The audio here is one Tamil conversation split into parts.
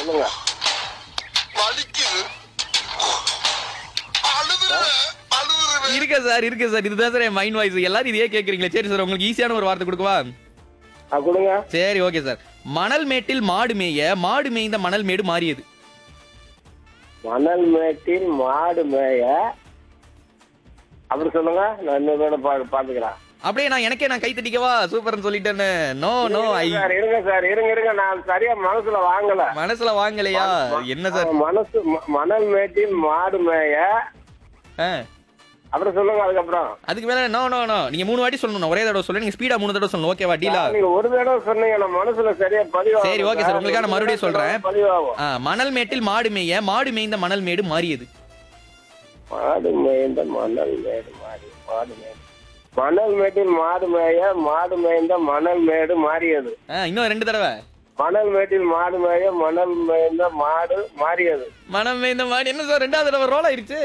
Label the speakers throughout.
Speaker 1: சொல்லுங்க
Speaker 2: வலிக்குது அழுதுருவேன் அழுதுருவேன்
Speaker 3: இருக்கு சார் இருக்கு சார் இதுதான் சார் என் மைண்ட் வாய்ஸ் எல்லாரும் இதையே கேக்குறீங்களே சரி சார் உங்களுக்கு ஈஸியான ஒரு வார்த்தை கொடுக்கவா
Speaker 1: ஆ கொடுங்க
Speaker 3: சரி ஓகே சார் மணல் மேட்டில் மாடு மேய மாடு மேய்ந்த மணல் மேடு மாறியது
Speaker 1: மணல் மேட்டில் மாடு மேய அப்படி சொல்லுங்க நான் இன்னும் வேணும் பா பாத்துக்கிறேன்
Speaker 3: அப்படியே நான் எனக்கே நான் கை தட்டிக்கவா சூப்பர்னு சொல்லிட்டேன்னு நோ நோ ஐ
Speaker 1: சார் இருங்க சார் இருங்க இருங்க நான் சரியா மனசுல வாங்கல
Speaker 3: மனசுல வாங்கலையா என்ன சார்
Speaker 1: மனசு ம- மணல் மேட்டில் மாடு மேய
Speaker 3: ஆ,
Speaker 1: அப்புறம் சொல்லுங்க அதுக்கப்புறம்
Speaker 3: அதுக்கு மேல நோ நோ நோ நீங்க மூணு வாட்டி சொல்லணும் ஒரே தடவை சொல்ல நீங்க ஸ்பீடா மூணு தடவை சொல்லணும் ஓகேவா டீலா
Speaker 1: நீங்க ஒரு தடவை சொன்னீங்க நான் மனசுல சரியா பதிவாகும்
Speaker 3: சரி, okay sir. உங்களுக்காக நான் மறுபடியும் சொல்றேன்.
Speaker 1: பதிவாகும்
Speaker 3: ஆ, மணல் மேட்டில் மாடு மேய மாடு மேய்ந்த மணல் மேடு மாறியது
Speaker 1: மாடு மேய்ந்த மணல் மேடு மாறி மாடு மேடு மணல் மேட்டில் மாடு மேய மாடு மேய்ந்த மணல் மேடு மாறியது
Speaker 3: ஆ, இன்னும் ரெண்டு தடவை
Speaker 1: மணல் மேட்டில் மாடு மேய மணல் மேய்ந்த மாடு மாறியது
Speaker 3: மனம் மேய்ந்த மாடு என்ன சார் ரெண்டாவது தடவை ரோல் ஆயிருச்சு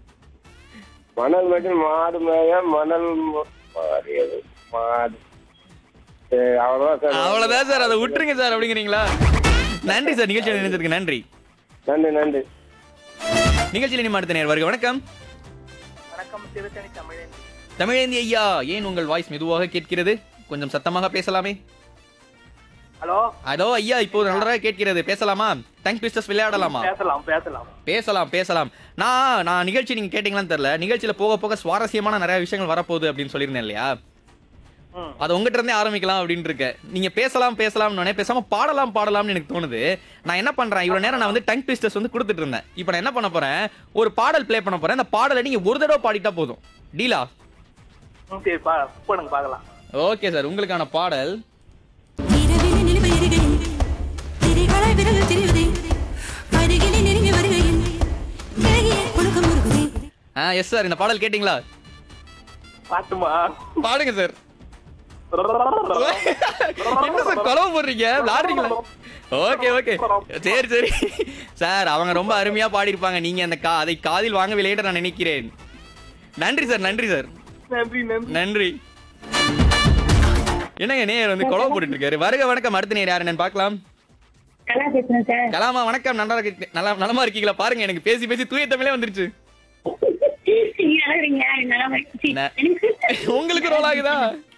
Speaker 1: மணல் மேட்டில் மாடு மேய மணல் ம- மாறியது மாடு சரி அவ்வளவுதான் சார்
Speaker 3: அவ்வளவுதான் சார் அதை விட்டுருங்க சார் அப்படிங்கிறீங்களா நன்றி சார் நிகழ்ச்சியில் நினைச்சிருக்கு நன்றி
Speaker 1: நன்றி நன்றி
Speaker 3: நிகழ்ச்சியில் இனி அடுத்த நேர் வருக வணக்கம்
Speaker 4: வணக்கம் திருத்தணி தமிழன்
Speaker 3: தமிழேந்தி ஐயா ஏன் உங்கள் வாய்ஸ் மெதுவாக கேட்கிறது கொஞ்சம் சத்தமாக பேசலாமே
Speaker 4: ஹலோ
Speaker 3: அதோ ஐயா இப்போது நன்றாக கேட்கிறது பேசலாமா டங் ட்விஸ்டர்ஸ் விளையாடலாமா
Speaker 4: பேசலாம் பேசலாம்
Speaker 3: பேசலாம் பேசலாம் நான் நான் நிகழ்ச்சி நீங்க கேட்டீங்களான்னு தெரியல நிகழ்ச்சியில போக போக சுவாரஸ்யமான நிறைய விஷயங்கள் வரப்போகுது அப்படின்னு சொல்லியிருந்தேன் இல்லையா
Speaker 4: ம்.
Speaker 3: அது உங்ககிட்ட இருந்தே ஆரம்பிக்கலாம் அப்படின்னு இருக்கேன் நீங்க பேசலாம் பேசலாம்னு பேசாம பாடலாம் பாடலாம்னு எனக்கு தோணுது நான் என்ன பண்றேன் இவ்வளவு நேரம் நான் வந்து டங் ட்விஸ்டர்ஸ் வந்து கொடுத்துட்டு இருந்தேன் இப்போ நான் என்ன பண்ண போறேன் ஒரு பாடல் ப்ளே பண்ண போறேன் அந்த பாடலை நீங்க ஒரு தடவை பாடிட்டா போதும் டீலா
Speaker 4: ம், சரி பா போடுங்க பார்க்கலாம்
Speaker 3: ஓகே சார் உங்களுக்கான பாடல்
Speaker 5: இரவிலே நிலவுகிறேன். திரைகளாய் விரல்கள் தெரிவதே. அருகிலே நெருங்கி வருகையில் விலகிய புழுக்கம் உருகுதே.
Speaker 3: ஆ எஸ் சார் இந்த பாடல் கேட்டிங்களா
Speaker 4: பாட்டுமா
Speaker 3: பாடுங்க சார் என்ன சார் கொலவு போடுறீங்க விளாடுறீங்களா ஓகே ஓகே சரி சரி சார் அவங்க ரொம்ப அருமையா பாடியிருப்பாங்க நீங்க அந்த கா அதை காதில் வாங்கவில்லை என்று நான் நினைக்கிறேன் நன்றி சார் நன்றி சார்
Speaker 4: நன்றி நன்றி
Speaker 3: நன்றி என்னங்க நேர் வந்து கொலவு போட்டுட்டு இருக்காரு வருக வணக்கம் அடுத்த நேர் யாரு நான் பார்க்கலாம்
Speaker 6: கலா பேசுறேன் சார்
Speaker 3: கலாமா வணக்கம் நல்லா இருக்கு நல்லா நலமா இருக்கீங்களா பாருங்க எனக்கு பேசி பேசி தூய தமிழே வந்துருச்சு
Speaker 6: நீங்க நல்லா இருக்கீங்க நல்லா சி,
Speaker 3: ந-
Speaker 6: எனக்கு
Speaker 3: உங்களுக்கு ரோல் ஆகுதா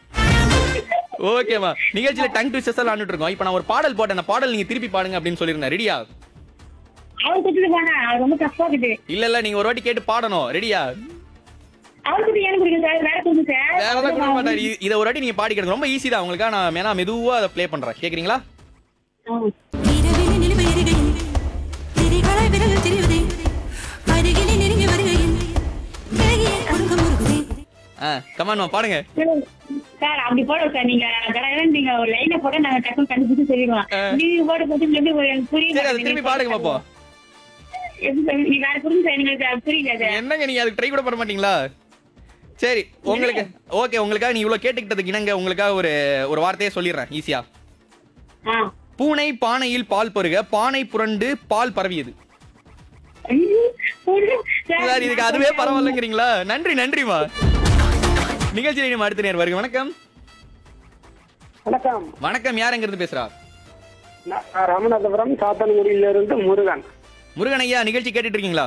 Speaker 3: ஓகேமா நிகழ்ச்சியில டங் ட்விஸ்டர்ஸ் எல்லாம் ஆண்டுட்டு இருக்கோம் இப்போ நான் ஒரு பாடல் போட்டேன் அந்த பாடல் நீங்க திருப்பி பாடுங்க அப்படின்னு சொல்லிருந்தேன் ரெடியா
Speaker 6: அவர் கொடுத்துட்டு போனா அவர் ரொம்ப டஃப்பா இருக்குது
Speaker 3: இல்ல இல்ல நீங்க ஒரு வாட்டி கேட்டு பாடணும் ரெடியா
Speaker 6: அவர் கொடுத்து எனக்கு பிடிக்கும் சார் வேற கொடுங்க சார்
Speaker 3: வேற எல்லாம் கொடுக்க மாட்டாரு இ- இதை ஒரு வாட்டி நீங்க பாடிக்கிறது ரொம்ப ஈஸி தான் உங்களுக்கா நான் வேணா மெதுவா அதை ப்ளே பண்றேன் கேக்குறீங்களா
Speaker 5: இரவிலே நிலவுகிறேன். திரைகளாய் விரல்கள் தெரிவதே. அருகிலே நெருங்கி வருகையில் விலகிய புழுக்கம் உருகுதே.
Speaker 3: ஆ கமான்மா பாடுங்க
Speaker 6: சார் அப்படி போட சார் நீங்க கடகடன்னு நீங்க ஒரு லைனை போட நாங்க டக்குனு கண்டுபிடிச்சு சொல்லிடுவோம்
Speaker 3: ஆ.
Speaker 6: நீங்க போட போட்டு எப்படி ஒரு எனக்கு புரியல
Speaker 3: சரி அதை திருப்பி பாடுங்க பாப்போம்
Speaker 6: எப்படி சார் நீங்க வேற கொடுங்க சார் எங்களுக்கு அது புரியல சார்
Speaker 3: என்னங்க நீங்க அதுக்கு ட்ரை கூட பண்ண மாட்டீங்களா சரி உங்களுக்கு ஓகே உங்களுக்காக நீ இவ்வளவு கேட்டுக்கிட்டதுக்கு இணங்க உங்களுக்காக ஒரு ஒரு வார்த்தையே சொல்லிடுறேன் ஈஸியா
Speaker 6: ஆ
Speaker 3: பூனை பானையில் பால் பருக பானை புரண்டு பால் பரவியது
Speaker 6: ஐயோ, புரியல. சார்,
Speaker 3: சார் இதுக்கு அதுவே பரவாயில்லைங்கிறீங்களா நன்றி நன்றிமா நிகழ்ச்சியில் இனி அடுத்த நேர் வருக வணக்கம்
Speaker 1: வணக்கம்
Speaker 3: வணக்கம் யார் எங்க இருந்து பேசுறா
Speaker 1: நான் ராமநாதபுரம் சாத்தன்குடியில இருந்து முருகன்
Speaker 3: முருகன் ஐயா நிகழ்ச்சி கேட்டுட்டு இருக்கீங்களா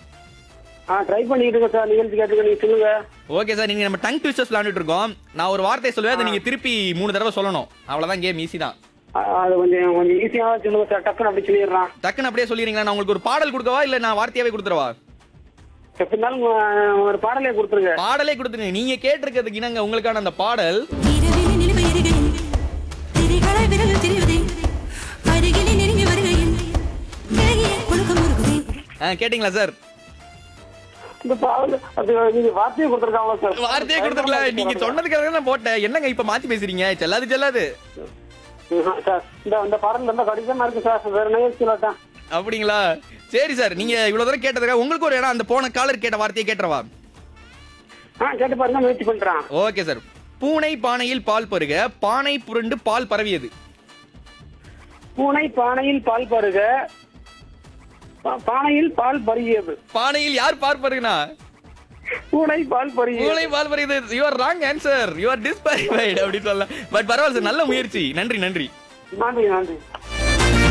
Speaker 1: ஆ ட்ரை பண்ணிட்டு இருக்கேன் சார் நிகழ்ச்சி கேட்டுக்க நீங்க சொல்லுங்க
Speaker 3: ஓகே சார் நீங்க நம்ம டங் ட்விஸ்டர்ஸ் விளையாண்டுட்டு இருக்கோம் நான் ஒரு வார்த்தை சொல்லுவேன் அதை நீங்க திருப்பி மூணு தடவை சொல்லணும் அவ்வளவுதான் கேம் ஈஸி தான்
Speaker 1: ஆ, அது கொஞ்சம் கொஞ்சம் ஈஸியாக சொல்லுங்க சார் டக்குன்னு அப்படி சொல்லிடுறான்
Speaker 3: டக்குன்னு அப்படியே சொல்லிடுறீங்களா நான் உங்களுக்கு ஒரு பாடல் கொடுக்கவா இல்ல நான் வார்த்தையாவே கொடுத்துறவா
Speaker 1: எப்படி இருந்தாலும் உங்க- ஒரு பாடலே கொடுத்துருங்க
Speaker 3: பாடலே கொடுத்துருங்க நீங்க கேட்டிருக்கிறதுக்கு இணங்க உங்களுக்கான அந்த பாடல்
Speaker 5: இரவிலே நிலவுகிறேன். திரைகளாய் விரல்கள் தெரிவதே. அருகிலே நெருங்கி வருகையில் விலகிய புழுக்கம் உருகுதே.
Speaker 3: ஆ, கேட்டிங்களா சார்
Speaker 1: இந்த பாடல் அது நீங்க வார்த்தையை கொடுத்துருக்காங்களா சார்
Speaker 3: வார்த்தையே கொடுத்துருக்கல நீங்க சொன்னதுக்காக நான் போட்டேன் என்னங்க இப்ப மாத்தி பேசுறீங்க செல்லாது செல்லாது
Speaker 1: ம்ஹும், சார் இந்த இந்த பாடல் ரொம்ப கடினமா இருக்கு சார் வேற நிகழ்ச்சி சொல்லட்டேன்
Speaker 3: அப்படிங்களா சரி சார் நீங்க இவ்வளவு தூரம் கேட்டதுக்காக உங்களுக்கு ஒரு இடம் அந்த போன காலர் கேட்ட வார்த்தையை கேட்டுறவா
Speaker 1: ஆ கேட்டு பாருங்க முயற்சி பண்றான்
Speaker 3: ஓகே சார் பூனை பானையில் பால் பருக பானை புரண்டு பால் பரவியது
Speaker 1: பூனை பானையில் பால் பருக பா- பானையில் பால் பருகியது
Speaker 3: பானையில் யார் பால் பருகுனா
Speaker 1: பூனை பால் பருகியது
Speaker 3: பூனை பால் பருகுது you are wrong answer you are disqualified அப்படி சொல்லலாம் பட் பரவாயில்ல சார் நல்ல முயற்சி நன்றி நன்றி
Speaker 1: நன்றி நன்றி